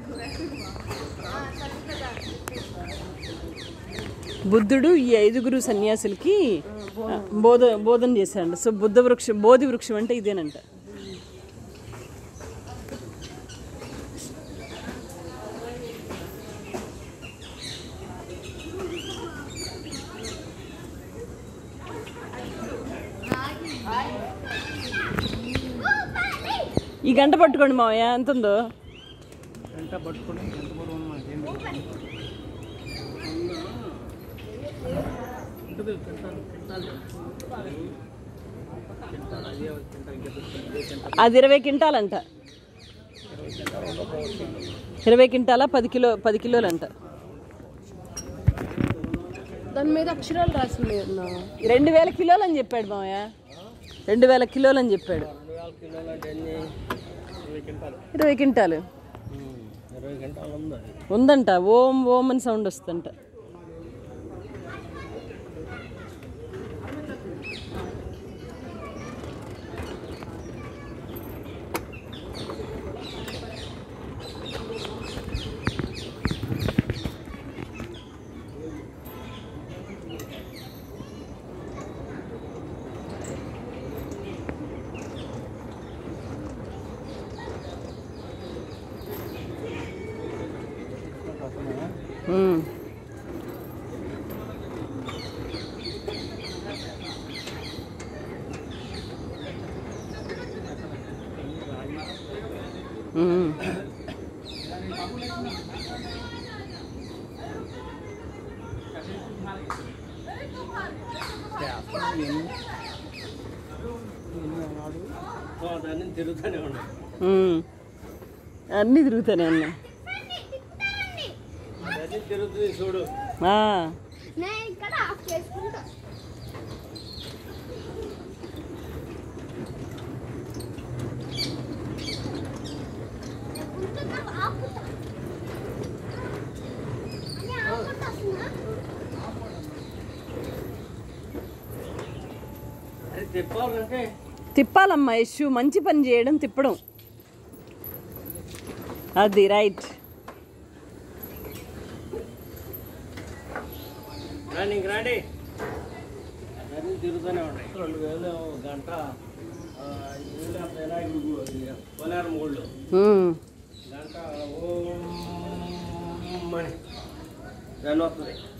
బుద్ధుడు ఈ ఐదుగురు సన్యాసులకి ఆ, బోధ బోధన చేశాడు సో బుద్ధ వృక్షం బోధి వృక్షం అంటే ఇదేనంట ఈ గంట పట్టుకోండి మావయ్య ఎంత ఉందో గంట పట్టుకొని ఎంత బరువు ఉన్నా మనకేం తెలియదు. ఉంటుంది కింటాలు కింటాలు కింటాలు అదే కింటాలు ఇంకా దొరుకుతుంది. ఇదే కింటాలు అది ఇరవై క్వింటాలంట ఇరవై క్వింటాల పది కిలో పది కిలోలంట దాని మీద అక్షరాలు రాసింది అన్న రెండు వేల కిలోలు అని చెప్పాడు మావయ్య రెండు వేల కిలోలు అని చెప్పాడు రెండు వేల కిలోలు అంటే ఎన్ని ఇరవై కింటాలు ఇరవై క్వింటాలు ఇరవై కింటాలు ఉంది అది ఉందంట ఓం ఓం అని సౌండ్ వస్తుందంట ఉమ్. ఉమ్. దాన్ని తిరుగుతూనే ఉన్నాయి ఉమ్. అన్నీ తిరుగుతానే అన్నా దాన్ని తిరుగుతుంది చూడు ఆ. నేను ఇక్కడ ఆఫ్ చేసుకుంటా అది తిప్పాలంటే తిప్పాలమ్మా యశు మంచి పని చేయడం తిప్పడం అది రైట్ రాండి ఇంక రాండి అన్నీ తిరుగుతూనే ఉన్నాయి రెండు వేలు ఒక గంట ఆ, ఐదు వేలు అంత వినాయకుడు పోలేరం గుళ్ళు ఉమ్. గంట ఓం అని దాన్ని వస్తుంది